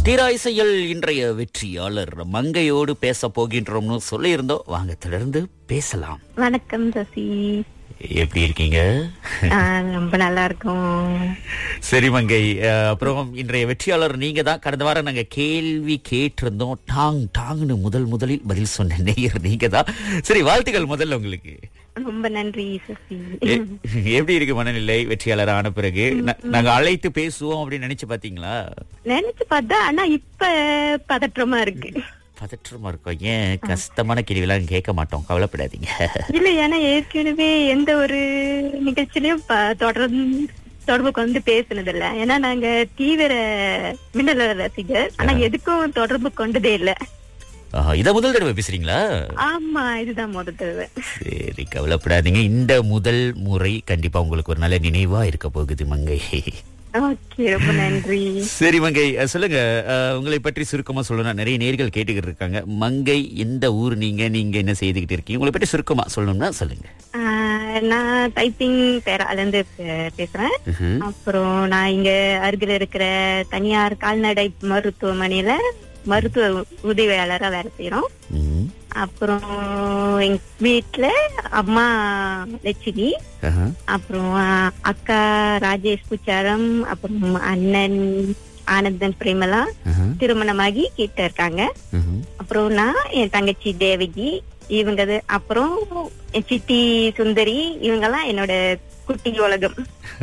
தீராயிசையில் இன்றைய வெற்றியாளர் மங்கையோடு பேச போகின்றோம்னு சொல்லியிருந்தோம் வாங்க தொடர்ந்து பேசலாம் வணக்கம் சசி எப்படி இருக்கீங்க ஆ, ரொம்ப நல்லா இருக்கும் சரி மங்கை அஹ், அப்புறம் இன்றைய வெற்றியாளர் நீங்க தான் கடந்த வாரம் நாங்க கேள்வி கேட்டிருந்தோம் டாங் டாங்னு முதல் முதலில் பதில் சொன்ன நேயர் நீங்க தான் சரி வாழ்த்துக்கள் முதல்ல உங்களுக்கு ரொம்ப நன்றி சசி எ- எப்படி இருக்கு மனநிலை வெற்றியாளர் ஆன பிறகு நா- நாங்க அழைத்து பேசுவோம் அப்படின்னு நினைச்சு பாத்தீங்களா நினைச்சு பார்த்தா ஆனா இப்ப பதற்றமா இருக்கு பதற்றமா இருக்கும் ஏன் கஷ்டமான கேள்வியெல்லாம் கேட்க மாட்டோம் கவலைப்படாதீங்க இல்ல ஏன்னா ஏற்கனவே எந்த ஒரு நிகழ்ச்சியிலயும் ப- தொடர்ந்து தொடர்புக்கு வந்து பேசுனது இல்ல ஏன்னா நாங்க தீவிர மின்னல ரசிகர் ஆனா எதுக்கும் தொடர்பு கொண்டதே இல்ல ஆஹா, இத முதல் தடவை பேசுறீங்களா ஆமா இதுதான் முத தடவை சரி கவலைப்படாதீங்க இந்த முதல் முறை கண்டிப்பா உங்களுக்கு ஒரு நல்ல நினைவா இருக்க போகுது மங்கை ஓகே ரொம்ப நன்றி சரி மங்கை அஹ், சொல்லுங்க அஹ், உங்களை பற்றி சுருக்கமா சொல்லணும் நிறைய நேர்கள் கேட்டுக்கிட்டு இருக்காங்க மங்கை எந்த ஊர் நீங்க நீங்க என்ன செய்துகிட்டு இருக்கீங்க உங்களை பற்றி சுருக்கமா சொல்லணும்னா சொல்லுங்க ஆ, நான் டைப்பிங் பேரால இருந்து பே- பேசுறேன் ம்ஹும். அப்புறம் நான் இங்க அருகில் இருக்கிற தனியார் கால்நடை மருத்துவமனையில மருத்துவ உதவியாளரா வேலை செய்யறோம் ம்ஹும். அப்புறம் எங்க வீட்டுல அம்மா லட்சுமி ஆஹா. அப்புறம் அக்கா ராஜேஷ் குச்சாரம் அப்புறம் அண்ணன் ஆனந்தன் பிரேமலா ஆஹா. திருமணமாகி கிட்ட இருக்காங்க ம்ஹும். அப்புறம் நான் என் தங்கச்சி தேவகி இவங்க அது- அப்புறம் என் சித்தி சுந்தரி இவங்கெல்லாம் என்னோட குட்டி உலகம்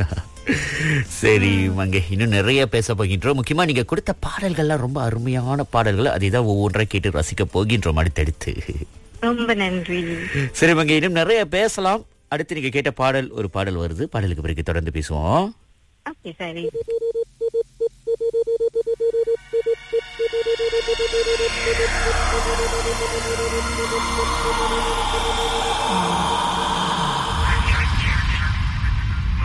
சரி மங்கை இன்னும் நிறைய பேச போகின்றோம் முக்கியமா நீங்க கொடுத்த பாடல்கள்லாம் ரொம்ப அருமையான பாடல்கள் அதை தான் ஒவ்வொன்றை கேட்டு ரசிக்க போகின்றோம் அடுத்தடுத்து ரொம்ப நன்றி சரி மங்கை இன்னும் நிறைய பேசலாம் அடுத்து நீங்க கேட்ட பாடல் ஒரு பாடல் வருது பாடலுக்கு பிறகு தொடர்ந்து பேசுவோம் ஓகே சரி ஆ